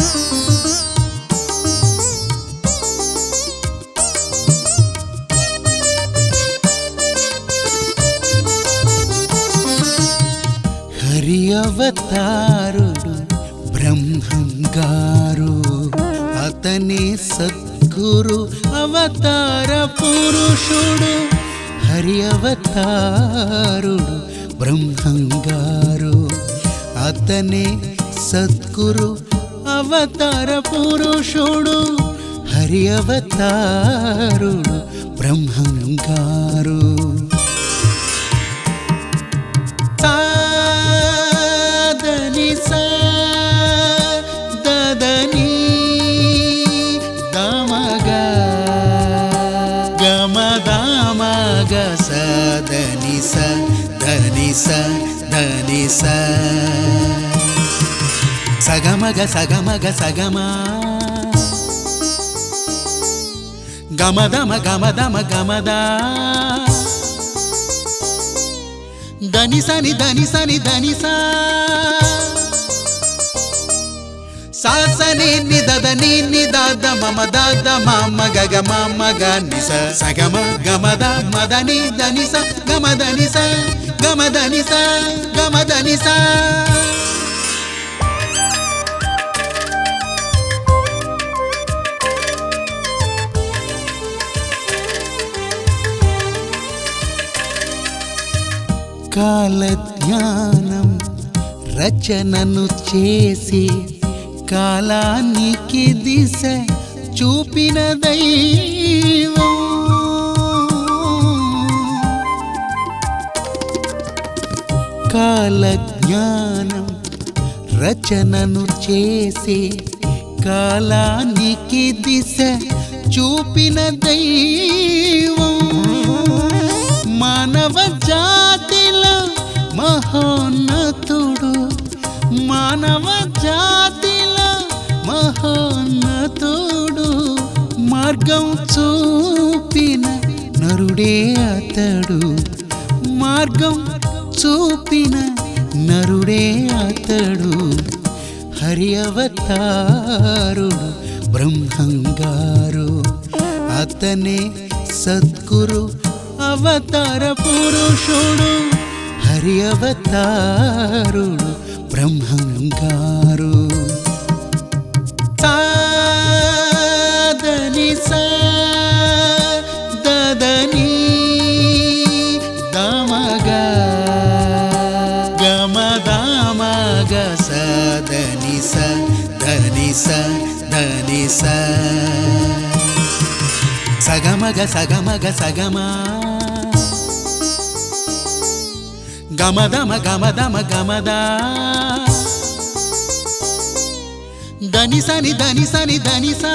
హరి అవతారుడు బ్రహ్మంగారు అతని సద్గురు అవతార పురుషుడు హరి అవతారుడు బ్రహ్మంగారు అతనే సద్గురు అవతార పురుషుడు హరి అవతారుడు బ్రహ్మంగారు సాదని సా దదని దమగ గమదమగ సదని స ధని స ధని స సగమగ సగమగ సగమ గమదమ గమదమ గమదా ధనిసని ధనిసని ధనిసా సాసని నిదద ని నిదాద మమ దాద మమ గగ మమ గ నిస సగమ గమద మదని ధనిస గమ ధనిస గమ ధనిస గమ ధనిస కాలజ్ఞానం రచనను చేసి కాలానికి దిశ చూపిన దైవం కాలజ్ఞానం రచనను చేసి కాలానికి దిశ చూపిన దైవం మానవ జాతిలో మహోన్నతుడు మానవ జాతిలో మహోన్నతుడు మార్గం చూపిన నరుడే అతడు మార్గం చూపిన నరుడే అతడు హరి అవతారుడు బ్రహ్మంగారు అతనే సద్గురు అవతార పురుషుడు హరి అవతారుడు బ్రహ్మంగారు సాదని సా దదని దమగ గమదమగ సదని స ధని స ధని స సగమగ సగమగ సగమ గమదమ గమదమ గమదా ధనిసని ధనిసని ధనిసా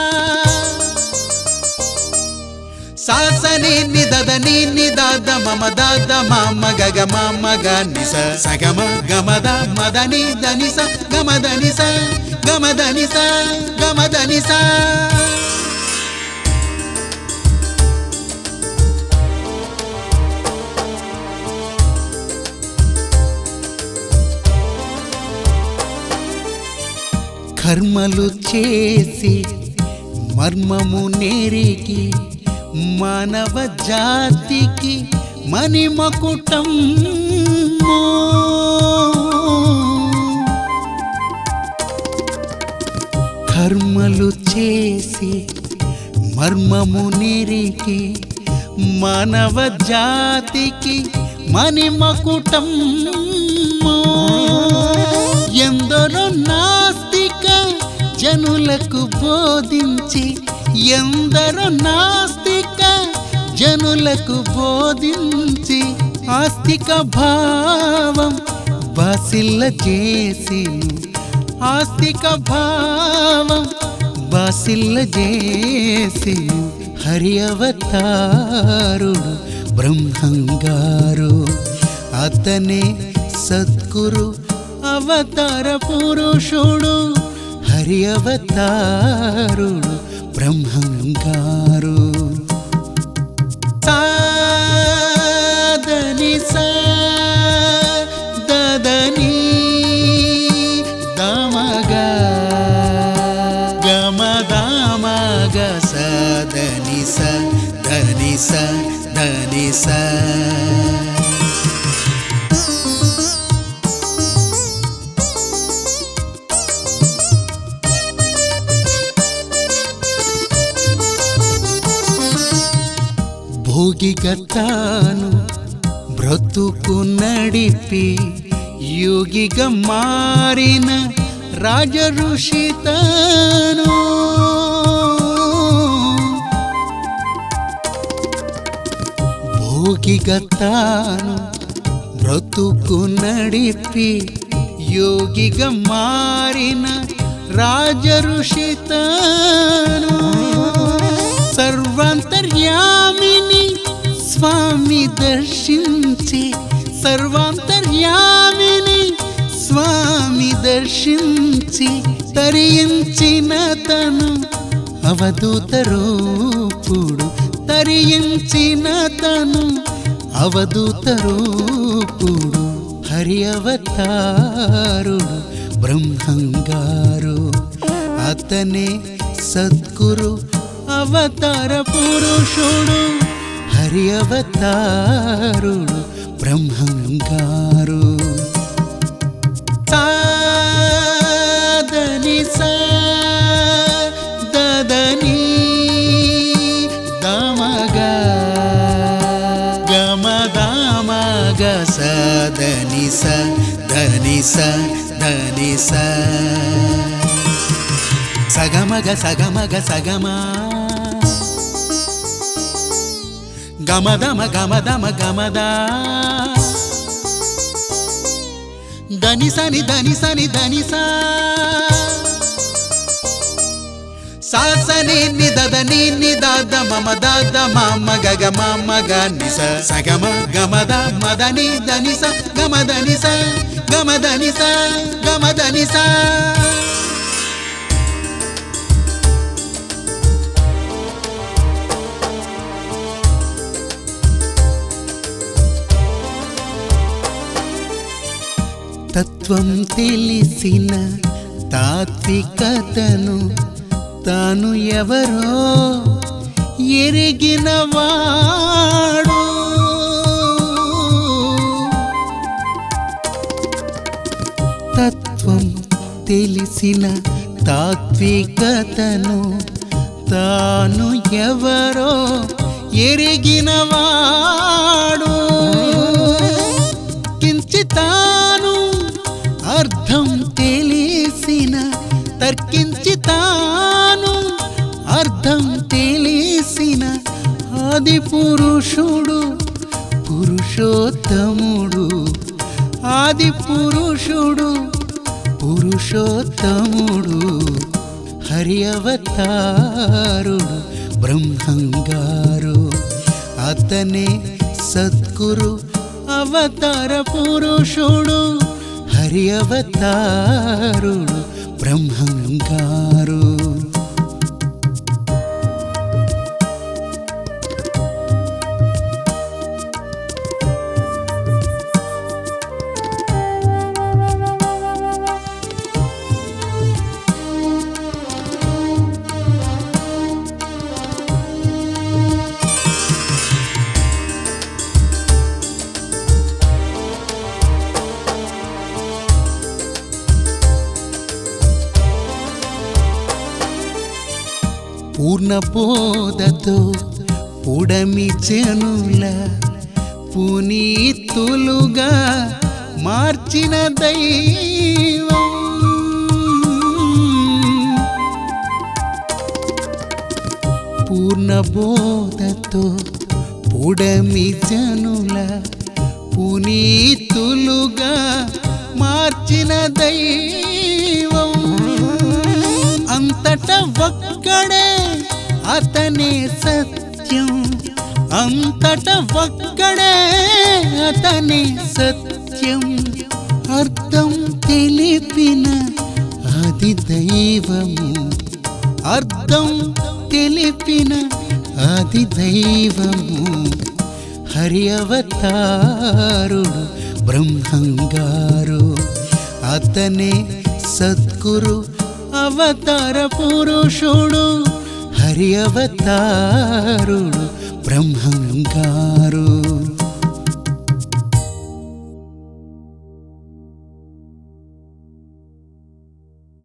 సాసని నిదద ని నిదాద మమ దాద మమ గగ మమ గ నిస సగమ గమద మదని ధనిస గమ ధనిస గమ ధనిస గమ ధనిస కర్మలు చేసి మర్మము నేరికి మానవ జాతికి మణిమకుటం కర్మలు చేసి మర్మము నిరికి మానవ జాతికి మణిమకుటం ఎందరో నాస్తిక జనులకు బోధించి ఎందరో నాస్తిక జనులకు బోధించి ఆస్తిక భావం బాసిల్ల చేసిను ఆస్తిక భావం బాసిల్ల చేసిను హరి అవతారుడు బ్రహ్మంగారు అతనే సద్గురు అవతార పురుషుడు హరి అవతారుడు బ్రహ్మంగారు సాదని సా దదని దమగ ధనిస ధనిస భోగిగతాను బ్రతుకు నడిపి యోగిగా మారిన రాజ ఋషితను భోగిగతాను బ్రతుకు నడిపి యోగిగా మారిన రాజ ఋషితను సర్వాంతర్యామిని స్వామి దర్శించి సర్వాంతర్యామిని స్వామి దర్శించి తరించిన తను అవధూత రూపుడు తరించిన తను అవధూత రూపుడు హరి అవతారుడు బ్రహ్మంగారు అతనే సద్గురు అవతార పురుషుడు హరి అవతారుడు బ్రహ్మంగారు సాదని సదని దమగ గమ దమగ సదని స ధని స ధని స సగమగ సగమగ సగమ గమదమ గమదమ గమద ధనిసని ధనిసని ధనిస సాసని నిదద ని నిదాద మమ దాద మామ గగ మామ గ నిస సగమ గమద మదని ధనిస గమదనిస గమదనిస గమదనిస తత్వం తెలిసిన తాత్వికతను తాను ఎవరో ఎరిగిన వాడు తత్వం తెలిసిన తాత్వికతను తాను ఎవరో ఎరిగిన వాడు కించి తాను అర్థం తెలిసిన తర్కించి తాను అర్థం తెలిసిన ఆది పురుషుడు పురుషోత్తముడు ఆది పురుషుడు పురుషోత్తముడు హరి అవతారుడు బ్రహ్మంగారు అతనే సద్గురు అవతార పురుషుడు హరి అవతారుడు బ్రహ్మంగారు పూర్ణ బోధతో పుడమి జనుల పునీతులుగా మార్చిన దైవం పూర్ణ బోధతో పుడమి జనుల పునీతులుగా మార్చిన దైవం అంతట ఒక్కడే అతనే సత్యం అంతట ఒక్కడే అతనే సత్యం అర్థం తెలిపిన అది దైవము అర్థం తెలిపిన అది దైవము హరి అవతారుడు బ్రహ్మంగారు అతనే సద్గురు అవతార పురుషుడు హరి హరి అవతారుడు బ్రహ్మంగారు